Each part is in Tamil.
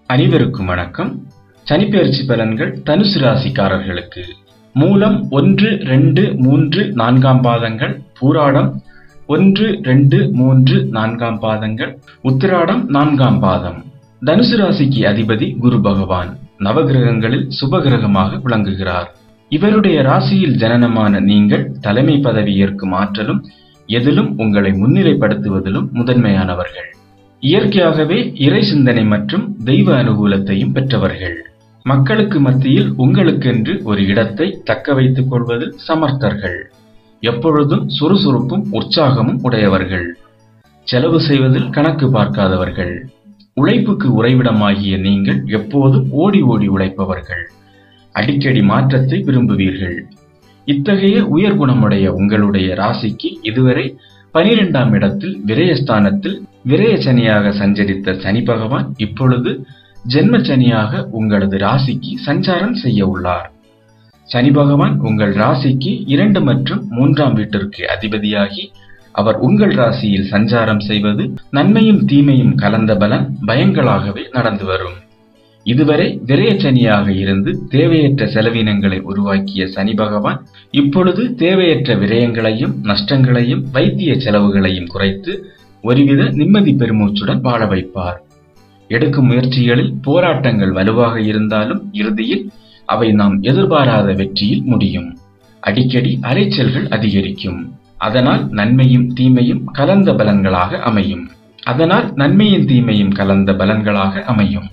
அனைவருக்கும் வணக்கம் சனிப்பெயர்ச்சி பலன்கள் தனுசு ராசிக்காரர்களுக்கு மூலம் ஒன்று ரெண்டு மூன்று நான்காம் பாதங்கள் பூராடம் ஒன்று ரெண்டு மூன்று நான்காம் பாதங்கள் உத்திராடம் நான்காம் பாதம் தனுசு ராசிக்கு அதிபதி குரு பகவான் நவகிரகங்களில் சுபகிரகமாக விளங்குகிறார் இவருடைய ராசியில் ஜனனமான நீங்கள் தலைமை பதவி ஏற்கும் ஆற்றலும் எதிலும் உங்களை முன்னிலைப்படுத்துவதிலும் முதன்மையானவர்கள் இயற்கையாகவே இறை சிந்தனை மற்றும் தெய்வ அனுகூலத்தையும் பெற்றவர்கள் மக்களுக்கு மத்தியில் உங்களுக்கென்று ஒரு இடத்தை தக்க வைத்துக் கொள்வதில் சமர்த்தர்கள் எப்பொழுதும் சுறுசுறுப்பும் உற்சாகமும் உடையவர்கள் செலவு செய்வதில் கணக்கு பார்க்காதவர்கள் உழைப்புக்கு உறைவிடமாகிய நீங்கள் எப்போதும் ஓடி ஓடி உழைப்பவர்கள் அடிக்கடி மாற்றத்தை விரும்புவீர்கள் இத்தகைய உயர் குணமுடைய உங்களுடைய ராசிக்கு இதுவரை பனிரெண்டாம் இடத்தில் விரயஸ்தானத்தில் விரய சனியாக சஞ்சரித்த சனி பகவான் இப்பொழுது ஜென்ம சனியாக உங்களது ராசிக்கு சஞ்சாரம் செய்ய உள்ளார் சனி பகவான் உங்கள் ராசிக்கு இரண்டு மற்றும் மூன்றாம் வீட்டிற்கு அதிபதியாகி அவர் உங்கள் ராசியில் சஞ்சாரம் செய்வது நன்மையும் தீமையும் கலந்த பலன் பயங்களாகவே நடந்து வரும் இதுவரை விரயச்சனியாக இருந்து தேவையற்ற செலவினங்களை உருவாக்கிய சனி பகவான் இப்பொழுது தேவையற்ற விரயங்களையும் நஷ்டங்களையும் வைத்திய செலவுகளையும் குறைத்து ஒருவித நிம்மதி பெருமூச்சுடன் வாழ வைப்பார் எடுக்கும் முயற்சிகளில் போராட்டங்கள் வலுவாக இருந்தாலும் இறுதியில் அவை நாம் எதிர்பாராத வெற்றியில் முடியும் அடிக்கடி அலைச்சல்கள் அதிகரிக்கும் அதனால் நன்மையும் தீமையும் கலந்த பலன்களாக அமையும் அதனால் நன்மையும் தீமையும் கலந்த பலன்களாக அமையும்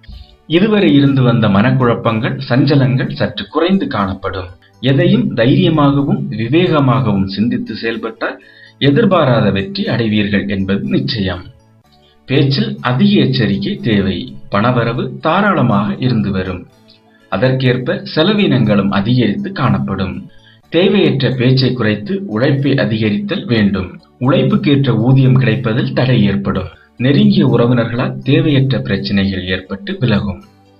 இதுவரை இருந்து வந்த மனக்குழப்பங்கள் சஞ்சலங்கள் சற்று குறைந்து காணப்படும் எதையும் தைரியமாகவும் விவேகமாகவும் சிந்தித்து செயல்பட்டால் எதிர்பாராத வெற்றி அடைவீர்கள் என்பது நிச்சயம் பேச்சில் அதிக எச்சரிக்கை தேவை பணவரவு தாராளமாக இருந்து வரும் அதற்கேற்ப செலவினங்களும் அதிகரித்து காணப்படும் தேவையற்ற பேச்சை குறைத்து உழைப்பை அதிகரித்தல் வேண்டும் உழைப்புக்கேற்ற ஊதியம் கிடைப்பதில் தடை ஏற்படும் நெருங்கிய உறவினர்களால் தேவையற்ற பிரச்சனைகள் ஏற்பட்டு விலகும்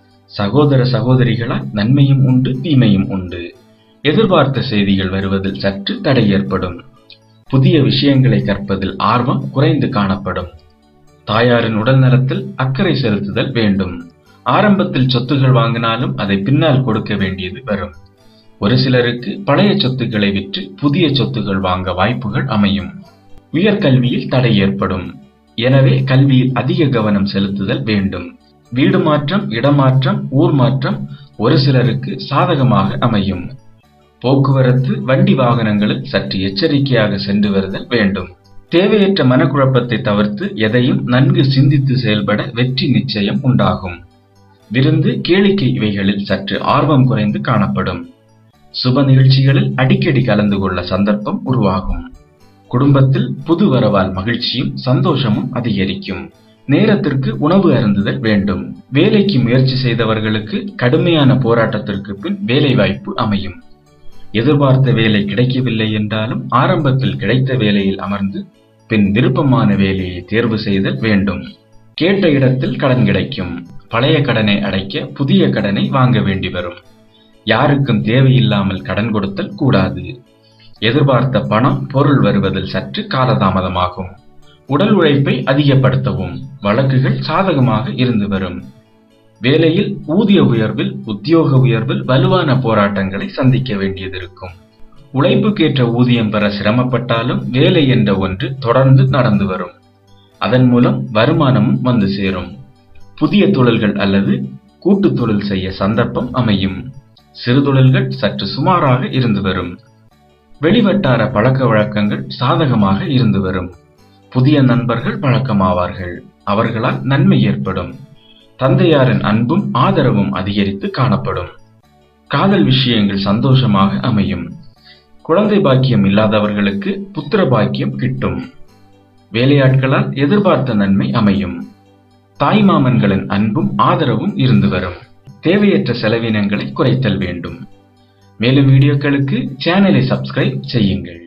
சகோதர சகோதரிகளால் நன்மையும் உண்டு தீமையும் உண்டு எதிர்பார்த்த செய்திகள் வருவதில் சற்று தடை ஏற்படும் புதிய விஷயங்களை கற்பதில் ஆர்வம் குறைந்து காணப்படும் தாயாரின் உடல் நலத்தில் அக்கறை செலுத்துதல் வேண்டும் ஆரம்பத்தில் சொத்துகள் வாங்கினாலும் அதை பின்னால் கொடுக்க வேண்டியது வரும் ஒரு சிலருக்கு பழைய சொத்துக்களை விற்று புதிய சொத்துகள் வாங்க வாய்ப்புகள் அமையும் உயர்கல்வியில் தடை ஏற்படும் எனவே கல்வியில் அதிக கவனம் செலுத்துதல் வேண்டும் வீடு மாற்றம் இடமாற்றம் ஊர் மாற்றம் ஒரு சிலருக்கு சாதகமாக அமையும் போக்குவரத்து வண்டி வாகனங்களில் சற்று எச்சரிக்கையாக சென்று வருதல் வேண்டும் தேவையற்ற மனக்குழப்பத்தை தவிர்த்து எதையும் நன்கு சிந்தித்து செயல்பட வெற்றி நிச்சயம் உண்டாகும் விருந்து கேளிக்கை இவைகளில் சற்று ஆர்வம் குறைந்து காணப்படும் சுப நிகழ்ச்சிகளில் அடிக்கடி கலந்து கொள்ள சந்தர்ப்பம் உருவாகும் குடும்பத்தில் புது வரவால் மகிழ்ச்சியும் சந்தோஷமும் அதிகரிக்கும் நேரத்திற்கு உணவு அருந்துதல் வேண்டும் வேலைக்கு முயற்சி செய்தவர்களுக்கு கடுமையான போராட்டத்திற்கு பின் வேலை வாய்ப்பு அமையும் எதிர்பார்த்த வேலை கிடைக்கவில்லை என்றாலும் ஆரம்பத்தில் கிடைத்த வேலையில் அமர்ந்து பின் விருப்பமான வேலையை தேர்வு செய்தல் வேண்டும் கேட்ட இடத்தில் கடன் கிடைக்கும் பழைய கடனை அடைக்க புதிய கடனை வாங்க வேண்டி வரும் யாருக்கும் தேவையில்லாமல் கடன் கொடுத்தல் கூடாது எதிர்பார்த்த பணம் பொருள் வருவதில் சற்று காலதாமதமாகும் உடல் உழைப்பை அதிகப்படுத்தவும் வழக்குகள் சாதகமாக இருந்து வரும் வேலையில் ஊதிய உயர்வில் உத்தியோக உயர்வில் வலுவான போராட்டங்களை சந்திக்க வேண்டியதிருக்கும் உழைப்புக்கேற்ற ஊதியம் பெற சிரமப்பட்டாலும் வேலை என்ற ஒன்று தொடர்ந்து நடந்து வரும் அதன் மூலம் வருமானமும் வந்து சேரும் புதிய தொழில்கள் அல்லது கூட்டு தொழில் செய்ய சந்தர்ப்பம் அமையும் சிறு தொழில்கள் சற்று சுமாராக இருந்து வரும் வெளிவட்டார பழக்க வழக்கங்கள் சாதகமாக இருந்து வரும் புதிய நண்பர்கள் பழக்கமாவார்கள் அவர்களால் நன்மை ஏற்படும் தந்தையாரின் அன்பும் ஆதரவும் அதிகரித்து காணப்படும் காதல் விஷயங்கள் சந்தோஷமாக அமையும் குழந்தை பாக்கியம் இல்லாதவர்களுக்கு புத்திர பாக்கியம் கிட்டும் வேலையாட்களால் எதிர்பார்த்த நன்மை அமையும் தாய்மாமன்களின் அன்பும் ஆதரவும் இருந்து வரும் தேவையற்ற செலவினங்களை குறைத்தல் வேண்டும் மேலும் வீடியோக்களுக்கு சேனலை சப்ஸ்கிரைப் செய்யுங்கள்